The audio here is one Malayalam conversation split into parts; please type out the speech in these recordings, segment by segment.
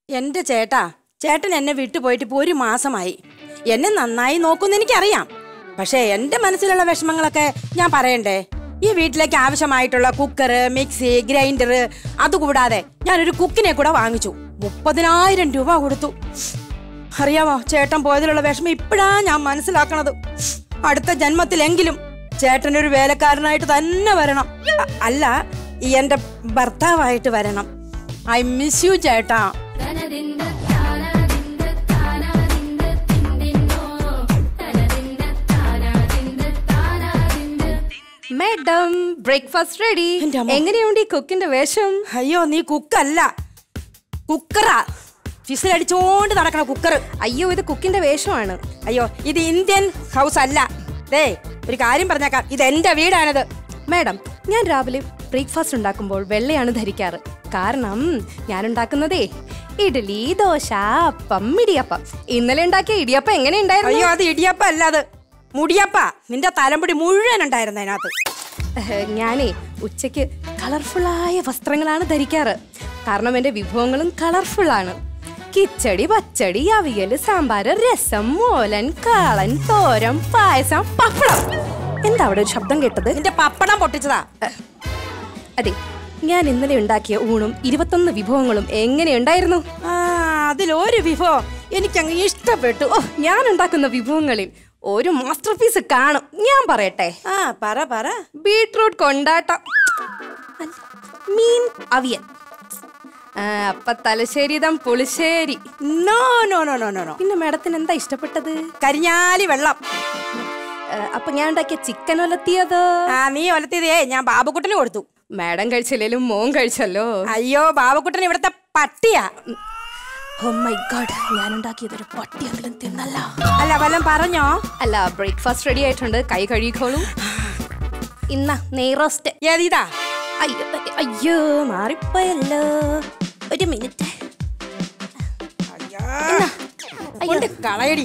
എന്റെ ചേട്ടാ ചേട്ടൻ എന്നെ വിട്ടുപോയിട്ട് ഇപ്പൊ ഒരു മാസമായി എന്നെ നന്നായി നോക്കുമെന്ന് എനിക്കറിയാം പക്ഷേ എന്റെ മനസ്സിലുള്ള വിഷമങ്ങളൊക്കെ ഞാൻ പറയണ്ടേ ഈ വീട്ടിലേക്ക് ആവശ്യമായിട്ടുള്ള കുക്കർ മിക്സി ഗ്രൈൻഡർ അതുകൂടാതെ ഞാനൊരു കുക്കിനെ കൂടെ വാങ്ങിച്ചു മുപ്പതിനായിരം രൂപ കൊടുത്തു അറിയാമോ ചേട്ടൻ പോയതിലുള്ള വിഷമം ഇപ്പോഴാ ഞാൻ മനസ്സിലാക്കണത് അടുത്ത ജന്മത്തിലെങ്കിലും ചേട്ടൻ ഒരു വേലക്കാരനായിട്ട് തന്നെ വരണം അ- അല്ല ഈ എന്റെ ഭർത്താവായിട്ട് വരണം ഐ മിസ് യു ചേട്ടാ മാഡം ബ്രേക്ക്ഫാസ്റ്റ് റെഡി എന്റെ അമ്മ. എങ്ങനെയുണ്ട് ഈ കുക്കിന്റെ വേഷം അയ്യോ നീ കുക്കല്ല കുക്കറാ ഫിസിലടിച്ചോണ്ട് നടക്കണ കുക്കർ അയ്യോ ഇത് കുക്കിന്റെ വേഷമാണ് അയ്യോ ഇത് ഇന്ത്യൻ ഹൗസ് അല്ല ദേ ഒരു കാര്യം പറഞ്ഞേക്കാം ഇത് എന്റെ വീടാണിത് മാഡം ഞാൻ രാവിലെ ബ്രേക്ക്ഫാസ്റ്റ് ഉണ്ടാക്കുമ്പോൾ വെള്ളയാണ് ധരിക്കാറ് കാരണം ഞാൻ ഉണ്ടാക്കുന്നതേ ഇഡ്ഡലി ദോശ അപ്പം ഇടിയപ്പം ഇന്നലെ ഉണ്ടാക്കിയ ഇടിയപ്പം എങ്ങനെ ഉണ്ടായിരുന്നു അയ്യോ അത് ഇടിയപ്പ അല്ല അത് മുടിയപ്പ നിന്റെ തലമുടി മുഴുവൻ ഉണ്ടായിരുന്നു അതിനകത്ത് ഏഹ്, ഞാനേ ഉച്ചയ്ക്ക് കളർഫുള്ളായ വസ്ത്രങ്ങളാണ് ധരിക്കാറ് കാരണം എൻ്റെ വിഭവങ്ങളും കളർഫുൾ ആണ് കിച്ചടി പച്ചടി അവിയൽ സാമ്പാർ രസം മോലൻ കാളൻ തോരൻ പായസം പപ്പടം എന്താ അവിടെ ഒരു ശബ്ദം കേട്ടത് നിന്റെ പപ്പടം പൊട്ടിച്ചതാ അതെ ഞാൻ ഇന്നലെ ഉണ്ടാക്കിയ ഊണും ഇരുപത്തൊന്ന് വിഭവങ്ങളും എങ്ങനെയുണ്ടായിരുന്നു ആ അതിലൊരു വിഭവം എനിക്കങ്ങ് ഇഷ്ടപ്പെട്ടു ഓ ഞാൻ ഉണ്ടാക്കുന്ന വിഭവങ്ങളിൽ ഒരു മാസ്റ്റർ പീസ് കാണും ഞാൻ പറയട്ടെ ആ പറ പറ ബീട്രൂട്ട് കൊണ്ടാട്ടം അല്ല, മീൻ അവിയൽ ആ, അപ്പ തലശ്ശേരിതം പുളിശ്ശേരി no no no no no no പിന്നെ മാഡത്തിന് എന്താ ഇഷ്ടപ്പെട്ടത് കരിഞ്ഞാലി വെള്ളം ആ, അപ്പൊ ഞാൻ ഉണ്ടാക്കിയ ചിക്കൻ ഒലത്തിയത് ആ നീ ഒലത്തിയതേ ഞാൻ ബാബുക്കുട്ടന് കൊടുത്തു മാഡം കഴിച്ചില്ലേലും മോൻ കഴിച്ചല്ലോ അയ്യോ ബാബുക്കുട്ടൻ ഇവിടുത്തെ പട്ടിയാ ഓ മൈ ഗോഡ് ഞാൻ ഉണ്ടാക്കിയത് ഒരു പട്ടിയെങ്കിലും തിന്നല്ല അല്ല വല്ലം പറഞ്ഞോ അല്ല ബ്രേക്ക്ഫാസ്റ്റ് റെഡി ആയിട്ടുണ്ട് കൈ കഴുകിക്കോളൂ ഇന്ന നെയ്റോസ്റ്റ് ഏതിതാ അയ്യോ അയ്യോ മാറിപ്പോയല്ലോ ഒരു മിനിറ്റ് കൊണ്ട് കളയടി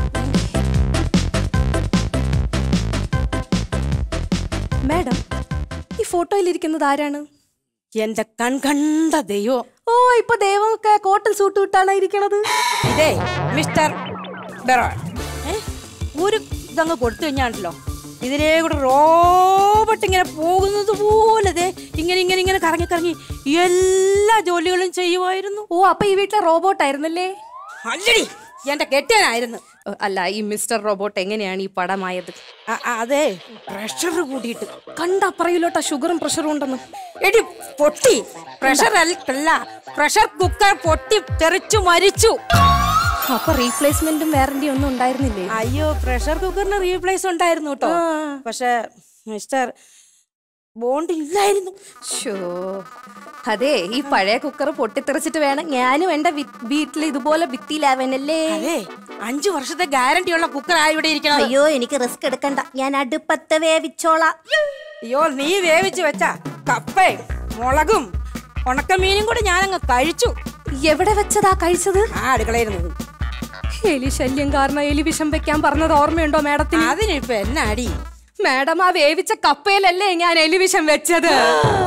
മാഡം ഈ ഫോട്ടോയിൽ ഇരിക്കുന്നത് ആരാണ് എന്റെ കൺകണ്ട ദൈവം ഓ ഇപ്പൊ ദേവമൊക്കെ കോട്ടൺ സൂട്ട് ഇട്ടാണ് ഇരിക്കണത് ഇതേ മിസ്റ്റർ ബെറോ ഏ? ഒരു ഇതങ്ങ് കൊടുത്തു കഴിഞ്ഞാണല്ലോ ഇതിലേ കൂടെ റോബോട്ട് ഇങ്ങനെ പോകുന്നത് പോലെ ദേ ഇങ്ങനെ ഇങ്ങനെ ഇങ്ങനെ കറങ്ങി കറങ്ങി എല്ലാ ജോലികളും ചെയ്യുമായിരുന്നു ഓ അപ്പൊ ഈ വീട്ടിലെ റോബോട്ട് ആയിരുന്നല്ലേ അല്ലടി എന്റെ കെട്ടിയനായിരുന്നു ഓ, അല്ല ഈ മിസ്റ്റർ റോബോട്ട് എങ്ങനെയാണ് ഈ പടമായത് അ- അ- അതെ പ്രഷർ കൂട്ടിയിട്ട് കണ്ടാ പറയൂലോട്ടാ ഷുഗറും പ്രഷറും ഉണ്ടെന്ന് എടി പൊട്ടി പ്രഷർ അല്ല പ്രഷർ കുക്കർ പൊട്ടി തെറിച്ചു മരിച്ചു അപ്പൊ റീപ്ലേസ്മെന്റും വാറന്റി ഒന്നും ഉണ്ടായിരുന്നില്ലേ അയ്യോ പ്രഷർ കുക്കറിന് റീപ്ലേസ് ഉണ്ടായിരുന്നു കേട്ടോ ആ. പക്ഷെ മിസ്റ്റർ ബോണ്ട് ഇല്ലായിരുന്നു ഷോ അതെ ഈ പഴയ കുക്കർ പൊട്ടിത്തെറിച്ചിട്ട് വേണം ഞാനും എന്റെ വി- വീട്ടിൽ ഇതുപോലെ ഭിത്തിയിലാവാനല്ലേ അതെ അഞ്ചു വർഷത്തെ ഗ്യാരണ്ടി ഉള്ള കുക്കർ ആ ഇവിടെ ഇരിക്കണം അയ്യോ എനിക്ക് റിസ്ക് എടുക്കണ്ട ഞാൻ അടുപ്പത്ത് വേവിച്ചോളാം അയ്യോ നീ വേവിച്ച് വെച്ച കപ്പയും മുളകും ഉണക്കമീനും കൂടെ ഞാനങ്ങ് കഴിച്ചു എവിടെ വെച്ചതാ കഴിച്ചത് ആ അടുക്കളയിരുന്നത് എലി ശല്യം കാരണം എലി വിഷം വെക്കാൻ പറഞ്ഞത് ഓർമ്മയുണ്ടോ മാഡത്തിന് അതിനിപ്പോ എന്നാടി മാഡം ആ വേവിച്ച കപ്പയിലല്ലേ ഞാൻ എലി വിഷം വെച്ചത്